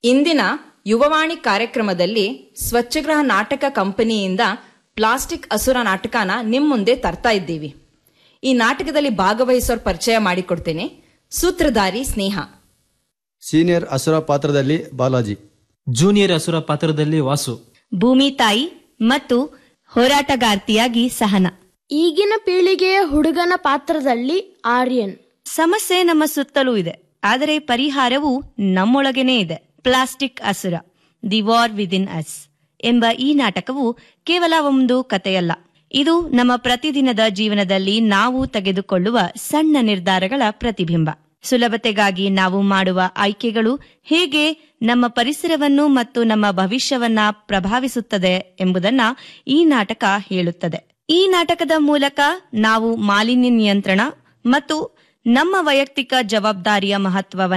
ಇಂದಿನ ಯುವವಾಣಿ ಕಾರ್ಯಕ್ರಮದಲ್ಲಿ ಸ್ವಚ್ಛಗ್ರಹ ನಾಟಕ ಕಂಪನಿಯಿಂದ ಪ್ಲಾಸ್ಟಿಕ್ ಅಸುರ ನಾಟಕನ ನಿಮ್ ಮುಂದೆ ತರ್ತಾ ಇದ್ದೀವಿ ಈ ನಾಟಕದಲ್ಲಿ ಭಾಗವಹಿಸೋರ್ ಪರಿಚಯ ಮಾಡಿಕೊಡ್ತೇನೆ ಸೂತ್ರಧಾರಿ ಸ್ನೇಹ ಸೀನಿಯರ್ ಅಸುರ ಪಾತ್ರದಲ್ಲಿ ಬಾಲಾಜಿ ಜೂನಿಯರ್ ಅಸುರ ಪಾತ್ರದಲ್ಲಿ ವಾಸು ಭೂಮಿ ತಾಯಿ ಮತ್ತು ಹೋರಾಟಗಾರ್ತಿಯಾಗಿ ಸಹನ ಈಗಿನ ಪೀಳಿಗೆಯ ಹುಡುಗನ ಪಾತ್ರದಲ್ಲಿ ಆರ್ಯನ್ ಸಮಸ್ಯೆ ನಮ್ಮ ಸುತ್ತಲೂ ಇದೆ ಆದರೆ ಪರಿಹಾರವು ನಮ್ಮೊಳಗೇನೇ ಇದೆ ಪ್ಲಾಸ್ಟಿಕ್ ಅಸುರ ದಿ ವಾರ್ ವಿದಿನ್ ಅಸ್ ಎಂಬ ಈ ನಾಟಕವು ಕೇವಲ ಒಂದು ಕಥೆಯಲ್ಲ ಇದು ನಮ್ಮ ಪ್ರತಿದಿನದ ಜೀವನದಲ್ಲಿ ನಾವು ತೆಗೆದುಕೊಳ್ಳುವ ಸಣ್ಣ ನಿರ್ಧಾರಗಳ ಪ್ರತಿಬಿಂಬ ಸುಲಭತೆಗಾಗಿ ನಾವು ಮಾಡುವ ಆಯ್ಕೆಗಳು ಹೇಗೆ ನಮ್ಮ ಪರಿಸರವನ್ನು ಮತ್ತು ನಮ್ಮ ಭವಿಷ್ಯವನ್ನ ಪ್ರಭಾವಿಸುತ್ತದೆ ಎಂಬುದನ್ನ ಈ ನಾಟಕ ಹೇಳುತ್ತದೆ ಈ ನಾಟಕದ ಮೂಲಕ ನಾವು ಮಾಲಿನ್ಯ ನಿಯಂತ್ರಣ ಮತ್ತು ನಮ್ಮ ವೈಯಕ್ತಿಕ ಜವಾಬ್ದಾರಿಯ ಮಹತ್ವವನ್ನು